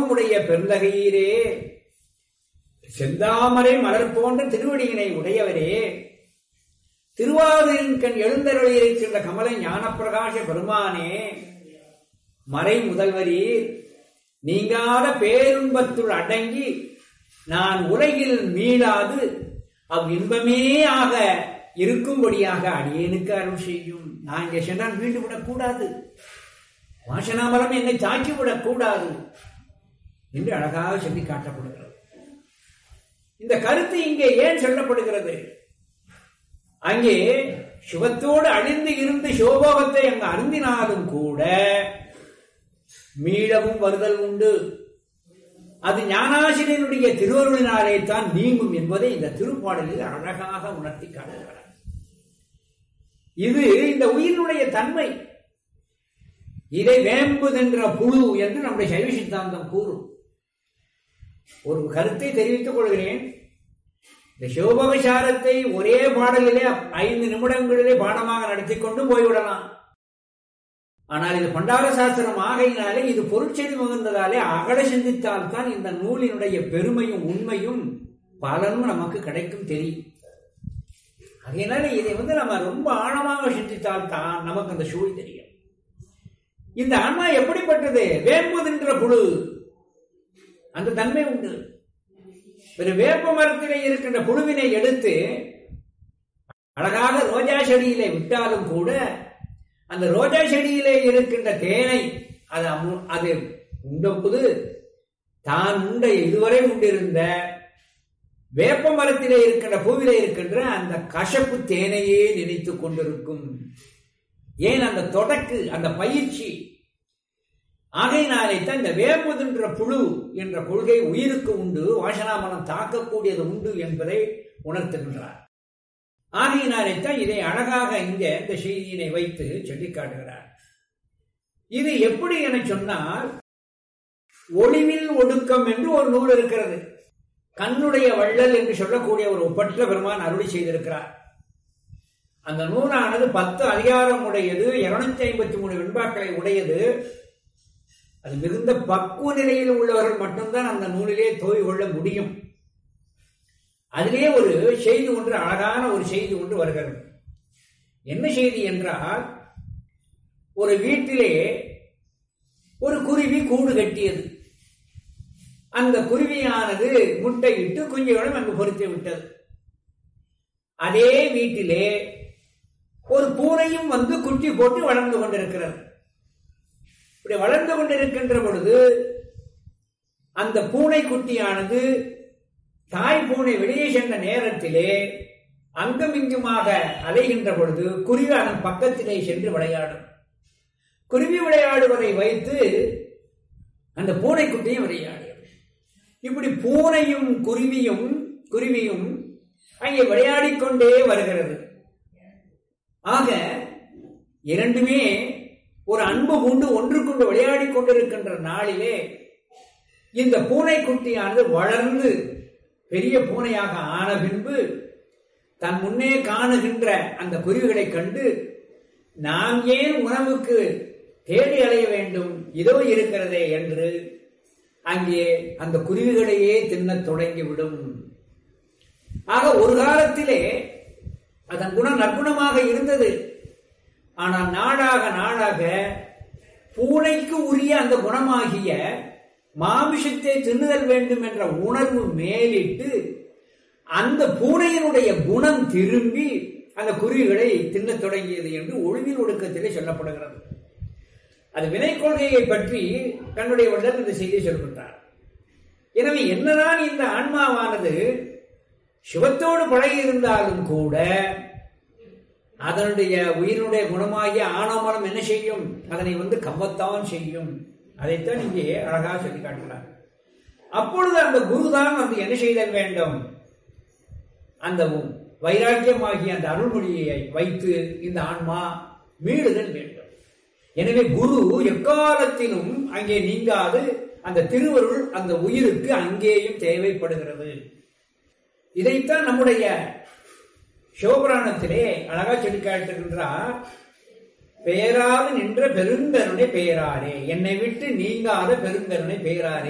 உடைய பெருந்தகையீரே செந்தாமரை மலர் போன்ற திருவடியினை உடையவரே திருவாரூரின் கண் எழுந்தருளி இருக்கின்ற கமல ஞானப்பிரகாச பெருமானே மறை முதல்வரீர் நீங்காத பேருன்பத்துள் அடங்கி நான் உலகில் மீளாது அவ் இன்பமே ஆக இருக்கும்படியாக அடியேனுக்கு அருள் செய்யும் நான் இங்கே சென்றால் மீண்டு விடக்கூடாது வாசனாமலம் என்னை தாக்கி விடக்கூடாது என்று அழகாக சொல்லி காட்டப்படுகிறது இந்த கருத்து இங்கே ஏன் சொல்லப்படுகிறது அங்கே சிவத்தோடு அழிந்து இருந்து சோபோகத்தை அங்கு அருந்தினாலும் கூட மீளவும் வருதல் உண்டு அது ஞானாசிரியனுடைய திருவருளினாலே தான் நீங்கும் என்பதை இந்த திருப்பாடலில் அழகாக உணர்த்தி காட்டுகிறார் இது இந்த உயிரினுடைய தன்மை இதை வேம்புதென்ற புழு என்று நம்முடைய சைவ சித்தாந்தம் கூறும் ஒரு கருத்தை தெரிவித்துக் கொள்கிறேன் இந்த சிவபகசாரத்தை ஒரே பாடலிலே ஐந்து நிமிடங்களிலே பாடமாக நடத்தி கொண்டு போய்விடலாம் ஆனால் இது பண்டார சாஸ்திரம் ஆகையினாலே இது பொருட்செய்தி மிகுந்ததாலே அகல சிந்தித்தால் தான் இந்த நூலினுடைய பெருமையும் உண்மையும் பலனும் நமக்கு கிடைக்கும் தெரியும் அதனால இதை வந்து நம்ம ரொம்ப ஆழமாக சிந்தித்தால் தான் நமக்கு அந்த சூழ் தெரியும் இந்த ஆன்மா எப்படிப்பட்டது வேம்புதென்ற புழு அந்த தன்மை உண்டு ஒரு வேப்ப மரத்திலே இருக்கின்ற புழுவினை எடுத்து அழகாக ரோஜா செடியிலே விட்டாலும் கூட அந்த ரோஜா செடியிலே இருக்கின்ற தேனை அது அமு- அது உண்டபோது தான் உண்ட இதுவரை உண்டிருந்த வேப்ப மரத்திலே இருக்கின்ற பூவிலே இருக்கின்ற அந்த கசப்பு தேனையே நினைத்துக் கொண்டிருக்கும் ஏன் அந்த தொடக்கு அந்த பயிற்சி ஆகையினாலே தான் இந்த வேம்புதென்ற புழு என்ற கொள்கை உயிருக்கு உண்டு வாசனாமனம் தாக்கக்கூடியது உண்டு என்பதை உணர்த்துகின்றார் ஆகையினாலே தான் இதை அழகாக இங்க இந்த செய்தியினை வைத்து சொல்லிக் காட்டுகிறார் இது எப்படி என சொன்னால் ஒளிவில் ஒடுக்கம் என்று ஒரு நூல் இருக்கிறது கண்ணுடைய வள்ளல் என்று சொல்லக்கூடிய ஒரு ஒப்பற்ற பெருமான் அருளி செய்திருக்கிறார் அந்த நூலானது பத்து அதிகாரம் உடையது இருநூத்தி ஐம்பத்தி மூணு வெண்பாக்களை உடையது அது மிகுந்த பக்குவ நிலையில் உள்ளவர்கள் மட்டும்தான் அந்த நூலிலே தோய் கொள்ள முடியும் அதிலே ஒரு செய்தி ஒன்று அழகான ஒரு செய்தி ஒன்று வருகிறது என்ன செய்தி என்றால் ஒரு வீட்டிலே ஒரு குருவி கூடு கட்டியது அந்த குருவியானது முட்டையிட்டு குஞ்சுகளும் அங்கு பொறுத்து விட்டது அதே வீட்டிலே ஒரு பூனையும் வந்து குட்டி போட்டு வளர்ந்து கொண்டிருக்கிறது இப்படி வளர்ந்து கொண்டிருக்கின்ற பொழுது அந்த பூனை குட்டியானது தாய் பூனை வெளியே சென்ற நேரத்திலே அங்குமிங்குமாக அலைகின்ற பொழுது குருவி அதன் பக்கத்திலே சென்று விளையாடும் குருவி விளையாடுவதை வைத்து அந்த பூனை குட்டியும் விளையாடும் இப்படி பூனையும் குருவியும் குருவியும் அங்கே விளையாடிக் கொண்டே வருகிறது ஆக இரண்டுமே ஒரு அன்பு கொண்டு ஒன்றுக்கொண்டு விளையாடிக் கொண்டிருக்கின்ற நாளிலே இந்த பூனைக்குட்டியானது வளர்ந்து பெரிய பூனையாக ஆன பின்பு தன் முன்னே காணுகின்ற அந்த குருவிகளை கண்டு நாம் ஏன் உணவுக்கு தேடி அலைய வேண்டும் இதோ இருக்கிறதே என்று அங்கே அந்த குருவிகளையே தின்னத் தொடங்கிவிடும் ஆக ஒரு காலத்திலே அதன் குணம் நற்குணமாக இருந்தது ஆனால் நாடாக நாடாக பூனைக்கு உரிய அந்த குணமாகிய மாமிசத்தை தின்னுதல் வேண்டும் என்ற உணர்வு மேலிட்டு அந்த பூனையினுடைய குணம் திரும்பி அந்த குருவிகளை தின்னத் தொடங்கியது என்று ஒழுங்கில் ஒடுக்கத்திலே சொல்லப்படுகிறது அது வினை கொள்கையை பற்றி தன்னுடைய வள்ளல் இந்த செய்தியை சொல்கின்றார் எனவே என்னதான் இந்த ஆன்மாவானது சிவத்தோடு பழகி இருந்தாலும் கூட அதனுடைய உயிரினுடைய குணமாகிய ஆணவமனம் என்ன செய்யும் அதனை வந்து கவ்வத்தான் செய்யும் அதைத்தான் இங்கே அழகாக சொல்லி காட்டுகிறார் அப்பொழுது அந்த குருதான் வந்து என்ன செய்தல் வேண்டும் அந்த வைராக்கியமாகிய அந்த அருள்மொழியை வைத்து இந்த ஆன்மா மீளுதல் வேண்டும் எனவே குரு எக்காலத்திலும் அங்கே நீங்காது அந்த திருவருள் அந்த உயிருக்கு அங்கேயும் தேவைப்படுகிறது இதைத்தான் நம்முடைய சிவபுராணத்திலே அழகா சொல்லி காட்டுகின்றார் பெயராது நின்ற பெருங்கருணை பெயராரே என்னை விட்டு நீங்காத பெருங்கருணை பெயராரே